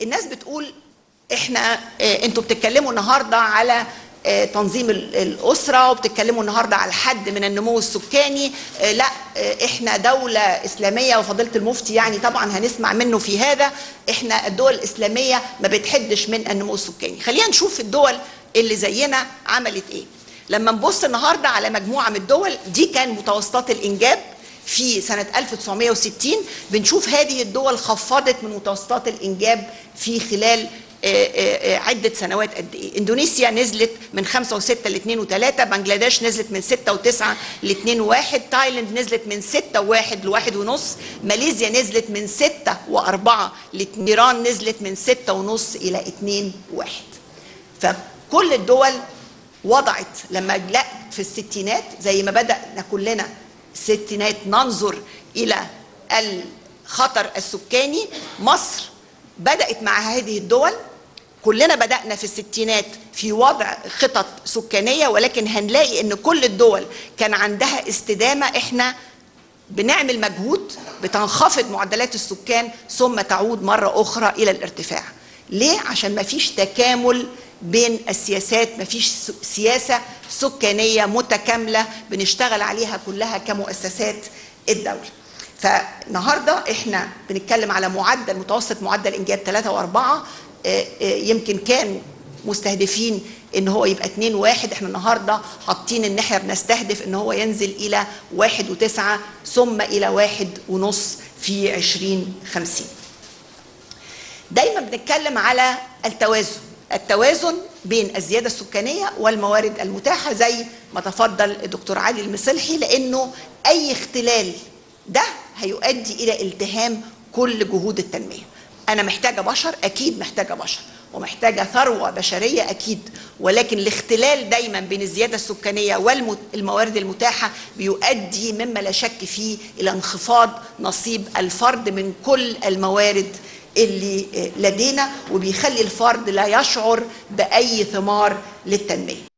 الناس بتقول احنا اه انتوا بتتكلموا النهارده على اه تنظيم ال- الاسره وبتتكلموا النهارده على حد من النمو السكاني اه لا اه احنا دوله اسلاميه وفضيله المفتي يعني طبعا هنسمع منه في هذا احنا الدول الاسلاميه ما بتحدش من النمو السكاني خلينا نشوف الدول اللي زينا عملت ايه لما نبص النهارده على مجموعه من الدول دي كان متوسطات الانجاب في سنة 1960 بنشوف هذه الدول خفضت من متوسطات الإنجاب في خلال آه، آه، آه، عدة سنوات قد إيه إندونيسيا نزلت من 5 و6 ل 2 و3 بنجلاديش نزلت من 6 و9 ل 2 و1 تايلاند نزلت من 6 و1 ل 1 ونص ماليزيا نزلت من 6 و4 ل 2 إيران نزلت من 6 ونص إلى 2 و1 فكل الدول وضعت لما لا في الستينات زي ما بدأنا كلنا الستينات ننظر إلى الخطر السكاني مصر بدأت مع هذه الدول كلنا بدأنا في الستينات في وضع خطط سكانية ولكن هنلاقي ان كل الدول كان عندها استدامة احنا بنعمل مجهود بتنخفض معدلات السكان ثم تعود مرة أخرى إلى الارتفاع ليه؟ عشان ما فيش تكامل بين السياسات ما فيش س- سياسة سكانية متكاملة بنشتغل عليها كلها كمؤسسات الدولة فالنهاردة احنا بنتكلم على معدل متوسط معدل إنجاب 3 و4 يمكن كان مستهدفين ان هو يبقى 2 واحد احنا النهارده حاطين ان احنا بنستهدف ان هو ينزل الى واحد وتسعة ثم الى واحد ونص في 2050 دايما بنتكلم على التوازن التوازن بين الزيادة السكانية والموارد المتاحة زي ما تفضل الدكتور علي المصلحي لأنه أي اختلال ده هيؤدي إلى التهام كل جهود التنمية أنا محتاجة بشر أكيد محتاجة بشر ومحتاجة ثروة بشرية أكيد ولكن الاختلال دايما بين الزيادة السكانية والموارد المتاحة بيؤدي مما لا شك فيه إلى انخفاض نصيب الفرد من كل الموارد اللي لدينا وبيخلي الفرد لا يشعر بأي ثمار للتنمية